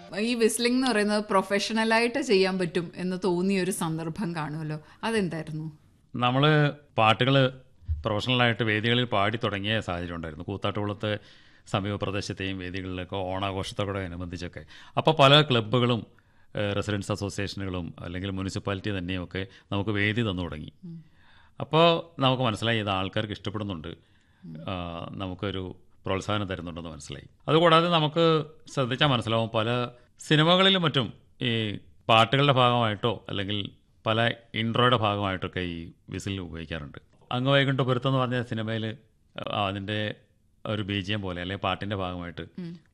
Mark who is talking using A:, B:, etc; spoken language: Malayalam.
A: ഈ വിസ്ലിംഗ് എന്ന് പറയുന്നത് പ്രൊഫഷണലായിട്ട് ചെയ്യാൻ പറ്റും എന്ന് തോന്നിയ ഒരു സന്ദർഭം കാണുമല്ലോ അതെന്തായിരുന്നു
B: നമ്മൾ പാട്ടുകൾ പ്രൊഫഷണലായിട്ട് വേദികളിൽ പാടി തുടങ്ങിയ സാഹചര്യം ഉണ്ടായിരുന്നു കൂത്താട്ടുകുളത്ത് സമീപ പ്രദേശത്തെയും വേദികളിലൊക്കെ ഓണാഘോഷത്തോടെ അനുബന്ധിച്ചൊക്കെ അപ്പോൾ പല ക്ലബ്ബുകളും റെസിഡൻസ് അസോസിയേഷനുകളും അല്ലെങ്കിൽ മുനിസിപ്പാലിറ്റി തന്നെയുമൊക്കെ നമുക്ക് വേദി തന്നു തുടങ്ങി അപ്പോൾ നമുക്ക് മനസ്സിലായി ഇത് ആൾക്കാർക്ക് ഇഷ്ടപ്പെടുന്നുണ്ട് ആ, നമുക്കൊരു പ്രോത്സാഹനം തരുന്നുണ്ടെന്ന് മനസ്സിലായി അതുകൂടാതെ നമുക്ക് ശ്രദ്ധിച്ചാൽ മനസ്സിലാവും പല സിനിമകളിലും മറ്റും ഈ പാട്ടുകളുടെ ഭാഗമായിട്ടോ അല്ലെങ്കിൽ പല ഇൻട്രോയുടെ ഭാഗമായിട്ടൊക്കെ ഈ വിസിൽ ഉപയോഗിക്കാറുണ്ട് അങ്ങ് വൈകുണ്ഠപുരത്ത് എന്ന് പറഞ്ഞ സിനിമയിൽ അതിൻ്റെ ഒരു ബീജിയം പോലെ അല്ലെങ്കിൽ പാട്ടിൻ്റെ ഭാഗമായിട്ട്